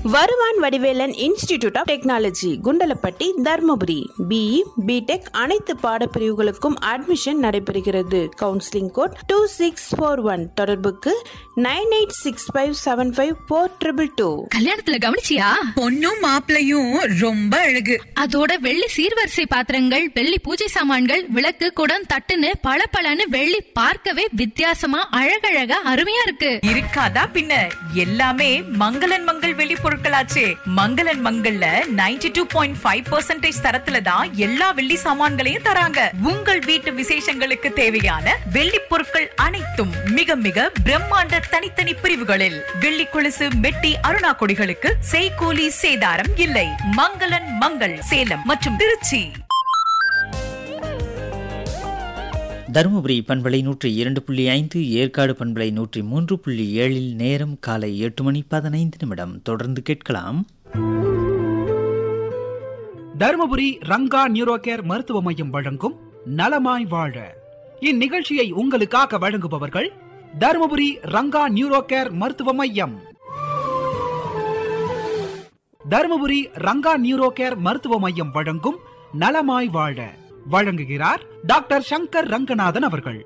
வருவான் Vadivelan institute of technology Kundalapatti Dharmapuri BE BTech அனைத்து பாடப்பிரிவுகளுக்கும் அட்மிஷன் நடைபெறுகிறது counselling code two six four one தொடர்புக்கு nine eight six five seven five four triple two கல்யாணத்துல கவனிச்சியா பொண்ணும் மாப்பிளையும் ரொம்ப அழகு அதோட வெள்ளி சீர்வரிசை பாத்திரங்கள் வெள்ளி பூஜை சாமான்கள் விளக்கு குடம் தட்டுன்னு பளபளன்னு வெள்ளி பார்க்கவே வித்தியாசமா அழகழகா அருமையா இருக்கு இருக்காதா பின்ன எல்லாமே மங்களன் மங்கள் வெளி பொருட்களாச்சே மங்களன் மங்கள்ல 92.5% டூ பாயிண்ட் ஃபைவ் தரத்துல தான் எல்லா வெள்ளி சாமான்களையும் தராங்க உங்கள் வீட்டு விசேஷங்களுக்கு தேவையான வெள்ளி பொருட்கள் அனைத்தும் மிக மிக பிரம்மாண்ட தனித்தனி பிரிவுகளில் வெள்ளி கொலுசு மெட்டி அருணா கொடிகளுக்கு செய்கூலி சேதாரம் இல்லை மங்களன் மங்கள் சேலம் மற்றும் திருச்சி தருமபுரி பண்பலை நூற்றி இரண்டு புள்ளி ஐந்து ஏற்காடு பண்பலை நூற்றி மூன்று புள்ளி ஏழில் நேரம் காலை எட்டு மணி பதினைந்து நிமிடம் தொடர்ந்து கேட்கலாம் தருமபுரி ரங்கா நியூரோ கேர் மருத்துவ மையம் வழங்கும் நலமாய் வாழ இந்நிகழ்ச்சியை உங்களுக்காக வழங்குபவர்கள் தருமபுரி ரங்கா நியூரோ கேர் மருத்துவ மையம் தருமபுரி ரங்கா நியூரோ கேர் மருத்துவ மையம் வழங்கும் நலமாய் வாழ வழங்குகிறார் டாக்டர் சங்கர் ரங்கநாதன் அவர்கள்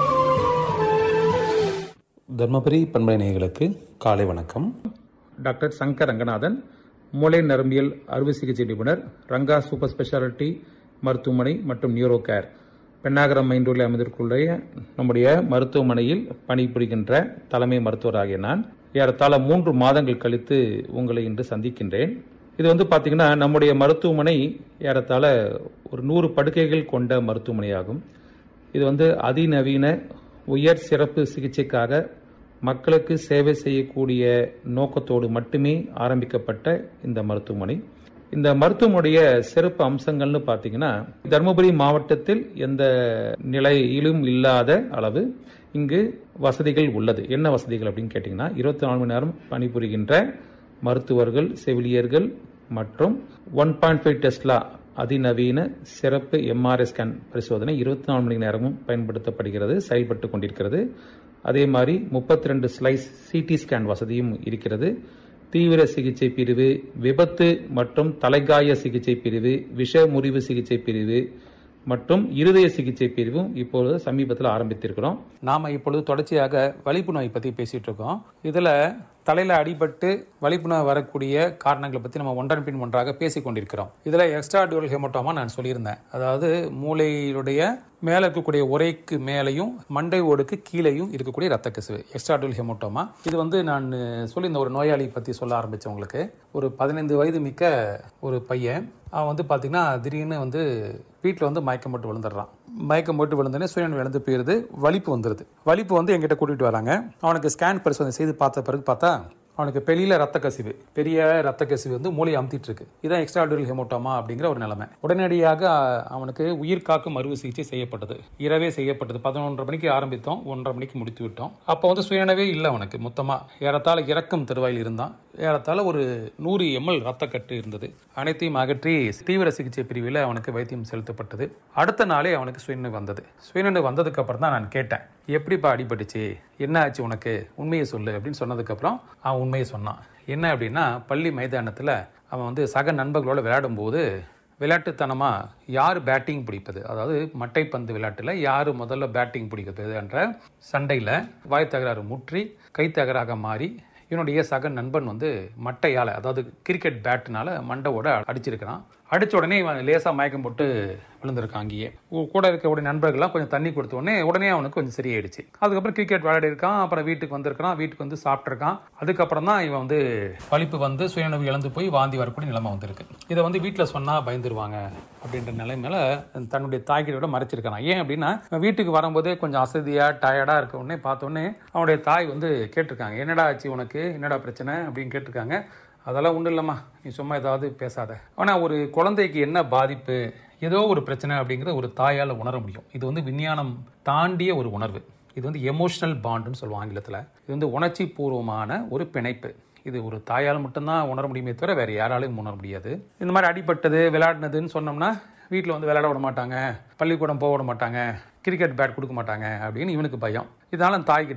தர்மபுரி பண்பலை நேயர்களுக்கு காலை வணக்கம் டாக்டர் சங்கர் ரங்கநாதன் மூளை நரம்பியல் அறுவை சிகிச்சை நிபுணர் ரங்கா சூப்பர் ஸ்பெஷாலிட்டி மருத்துவமனை மற்றும் நியூரோ கேர் பெண்ணாகரம் மைண்ட் ரோடில் அமைந்திருக்கிற நம்முடைய மருத்துவமனையில் பணிபுரிகின்ற தலைமை மருத்துவராகிய நான் ஏறத்தாழ மூன்று மாதங்கள் கழித்து உங்களை இன்று சந்திக்கின்றேன் இது வந்து பார்த்தீங்கன்னா நம்முடைய மருத்துவமனை ஏறத்தாழ ஒரு நூறு படுக்கைகள் கொண்ட மருத்துவமனையாகும் இது வந்து அதிநவீன உயர் சிறப்பு சிகிச்சைக்காக மக்களுக்கு சேவை செய்யக்கூடிய நோக்கத்தோடு மட்டுமே ஆரம்பிக்கப்பட்ட இந்த மருத்துவமனை இந்த மருத்துவமனைய சிறப்பு அம்சங்கள்னு பார்த்தீங்கன்னா தருமபுரி மாவட்டத்தில் எந்த நிலையிலும் இல்லாத அளவு இங்கு வசதிகள் உள்ளது என்ன வசதிகள் அப்படின்னு கேட்டிங்கன்னா இருபத்தி நாலு மணி நேரம் பணிபுரிகின்ற மருத்துவர்கள் செவிலியர்கள் மற்றும் ஒன் பாயிண்ட் ஃபைவ் டெஸ்லா அதிநவீன சிறப்பு எம்ஆர்ஐ ஸ்கேன் பரிசோதனை இருபத்தி நாலு மணி நேரமும் பயன்படுத்தப்படுகிறது செயல்பட்டு கொண்டிருக்கிறது அதே மாதிரி முப்பத்தி ரெண்டு ஸ்லைஸ் சிடி ஸ்கேன் வசதியும் இருக்கிறது தீவிர சிகிச்சை பிரிவு விபத்து மற்றும் தலைகாய சிகிச்சை பிரிவு விஷ முறிவு சிகிச்சை பிரிவு மற்றும் இருதய சிகிச்சை பிரிவும் இப்பொழுது சமீபத்தில் ஆரம்பித்திருக்கிறோம் நாம இப்பொழுது தொடர்ச்சியாக வலிப்பு நோய் பத்தி பேசிட்டு இருக்கோம் இதுல தலையில அடிபட்டு வலிப்பு நோய் வரக்கூடிய காரணங்களை பத்தி நம்ம ஒன்றன் பின் ஒன்றாக பேசிக் கொண்டிருக்கிறோம் இதுல எக்ஸ்ட்ரா டியூரல் ஹெமோட்டோமா நான் சொல்லியிருந்தேன் அதாவது மூளையுடைய மேல இருக்கக்கூடிய உரைக்கு மேலையும் மண்டை ஓடுக்கு கீழேயும் இருக்கக்கூடிய ரத்த கசிவு எக்ஸ்ட்ரா டியூரல் ஹெமோட்டோமா இது வந்து நான் சொல்லியிருந்த ஒரு நோயாளி பத்தி சொல்ல ஆரம்பிச்சேன் உங்களுக்கு ஒரு பதினைந்து வயது மிக்க ஒரு பையன் அவன் வந்து பார்த்தீங்கன்னா திடீர்னு வந்து வீட்டில் வந்து மயக்கம் போட்டு விழுந்துடுறான் மயக்கம் போட்டு விழுந்தோடனே சுயநிலை இழந்து போயிடுது வலிப்பு வந்துடுது வலிப்பு வந்து எங்கிட்ட கூட்டிகிட்டு வராங்க அவனுக்கு ஸ்கேன் பரிசோதனை செய்து பார்த்த பிறகு பார்த்தா அவனுக்கு பெரிய ரத்த கசிவு பெரிய ரத்த கசிவு வந்து மூளையை அமுத்திட்டு இருக்கு இதான் எக்ஸ்ட்ரா டியூரல் ஹெமோட்டோமா அப்படிங்கிற ஒரு நிலைமை உடனடியாக அஹ், அவனுக்கு உயிர் காக்கும் அறுவை சிகிச்சை செய்யப்பட்டது இரவே செய்யப்பட்டது பதினொன்றரை மணிக்கு ஆரம்பித்தோம் ஒன்றரை மணிக்கு முடித்து விட்டோம் அப்போ வந்து சுயனவே இல்லை அவனுக்கு மொத்தமாக ஏறத்தாழ இறக்கும் தருவாயில் இருந்தான் ஏறத்தாழ ஒரு நூறு எம்எல் ரத்தக்கட்டு இருந்தது அனைத்தையும் அகற்றி தீவிர சிகிச்சை பிரிவில் அவனுக்கு வைத்தியம் செலுத்தப்பட்டது அடுத்த நாளே அவனுக்கு சுயநிலை வந்தது சுயநிலை வந்ததுக்கு அப்புறம் தான் நான் கேட்டேன் எப்படிப்பா அடிபட்டுச்சு என்ன ஆச்சு உனக்கு உண்மையை சொல்லு அப்படின்னு சொன்னதுக்கப்புறம் அவன் உண்மையை சொன்னான் என்ன அப்படின்னா பள்ளி மைதானத்தில் அவன் வந்து சக நண்பர்களோட விளையாடும்போது விளையாட்டுத்தனமாக யார் பேட்டிங் பிடிப்பது அதாவது மட்டைப்பந்து விளையாட்டில் யார் முதல்ல பேட்டிங் பிடிக்கிறது என்ற சண்டையில் வாய் தகராறு முற்றி கை தகராக மாறி இவனுடைய சக நண்பன் வந்து மட்டையால் அதாவது கிரிக்கெட் பேட்டுனால மண்டையோட அடிச்சிருக்கிறான் அடிச்ச உடனே இவன் லேசாக மயக்கம் போட்டு விழுந்திருக்கான் அங்கேயே உ- கூட இருக்கக்கூடிய நண்பர்கள்லாம் கொஞ்சம் தண்ணி கொடுத்த உடனே உடனே அவனுக்கு கொஞ்சம் சரியாயிடுச்சு அதுக்கப்புறம் கிரிக்கெட் விளையாடி இருக்கான் அப்புறம் வீட்டுக்கு வந்திருக்கான் வீட்டுக்கு வந்து சாப்பிட்ருக்கான் அதுக்கப்புறம் தான் இவன் வந்து வலிப்பு வந்து சுயநினைவு இழந்து போய் வாந்தி வரக்கூடிய நிலைமை வந்திருக்கு இதை வந்து வீட்டில் சொன்னால் பயந்துருவாங்க அப்படின்ற நிலைமையில தன்னுடைய தாய்கிட்ட மறைச்சிருக்கான் ஏன் அப்படின்னா இவன் வீட்டுக்கு வரும்போதே கொஞ்சம் அசதியாக டயர்டாக இருக்க உடனே பார்த்த உடனே அவனுடைய தாய் வந்து கேட்டிருக்காங்க என்னடா ஆச்சு உனக்கு என்னடா பிரச்சனை அப்படின்னு கேட்டிருக்காங்க அதெல்லாம் ஒன்றும் இல்லைம்மா நீ சும்மா ஏதாவது பேசாத ஆனால் ஒரு குழந்தைக்கு என்ன பாதிப்பு ஏதோ ஒரு பிரச்சனை அப்படிங்கிறத ஒரு தாயால் உணர முடியும் இது வந்து விஞ்ஞானம் தாண்டிய ஒரு உணர்வு இது வந்து எமோஷனல் பாண்டுன்னு சொல்லுவோம் ஆங்கிலத்தில் இது வந்து உணர்ச்சி பூர்வமான ஒரு பிணைப்பு இது ஒரு தாயால் மட்டும்தான் உணர முடியுமே தவிர வேறு யாராலையும் உணர முடியாது இந்த மாதிரி அடிபட்டது விளையாடினதுன்னு சொன்னோம்னா வீட்டில் வந்து விளையாட விட மாட்டாங்க பள்ளிக்கூடம் போக விட மாட்டாங்க கிரிக்கெட் பேட் கொடுக்க மாட்டாங்க அப்படின்னு இவனுக்கு பயம் இதனால தாய்கிட்ட